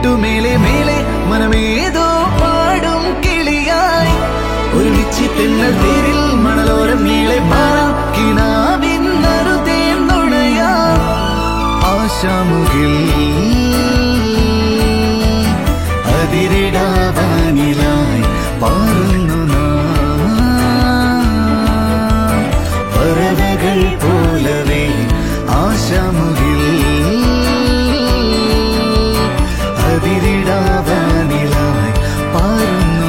ഇതളിട്ടു മേലെ മേലെ മനമേതോ പാടും കിളിയായി ഒരുമിച്ച് തെന്നൽ തേരിൽ മണലോരം നീളെ പാറാം കിനാവിൻ നറുതേൻ നുണയാം ആശാമുകിൽ അതിരിടാവാനിലായി പാറുന്നു നാം. പറവകൾ പോലവേ ആശാമുകിൽ അതിരിടാവാനിലായി പാറുന്നു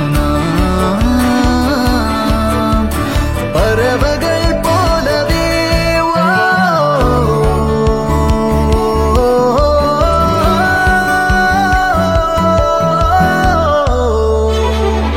നാം. പറവകൾ പോലവേ ഓ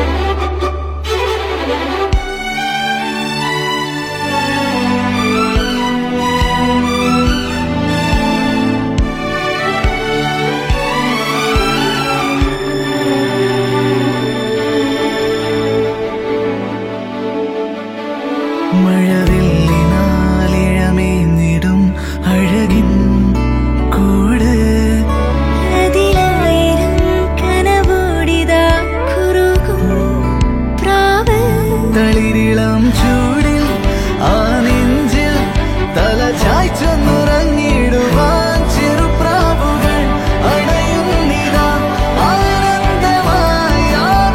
മഴവില്ലിനാലിഴമേന്നിടും അഴകിൻ കൂട് അതിലായിരം കനവോടിതാ കുറുകും പ്രാവ് തളിരിളം ചൂടിൽ ആ നെഞ്ചിൽ തല ചായ്ച്ചൊന്നുറങ്ങിടുവാൻ ചെറുപ്രാവുകൾ അണയുന്നിതാ ആനന്ദമായി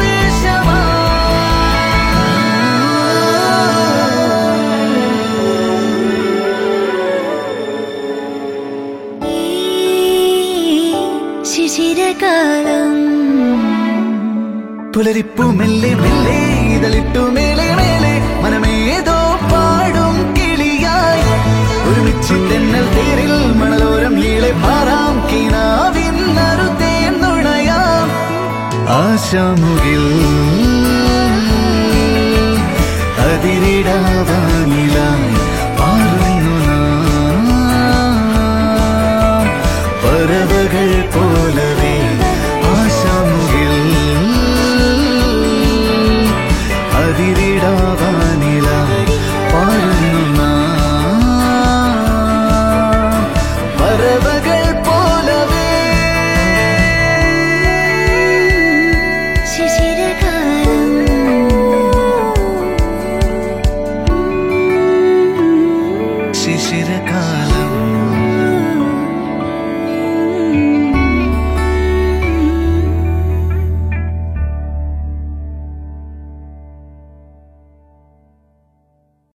ആവേശമായി ഈ ശിശിരകാലം പുലരിപ്പു മെല്ലെ മെല്ലെ ഇതളിട്ടു മേലെ മേലെ മനമേതോ പാടും കിളിയായി ഒരുമിച്ച് തെന്നൽ തേരിൽ മണലോരം ഈളെ പാറാം കിനാവിൻ നറുതേൻ നുണയാം ആശാമുകിൽ അതിരിടാവാനിലായി പാറുന്നു നാം പറവകൾ പോലവേ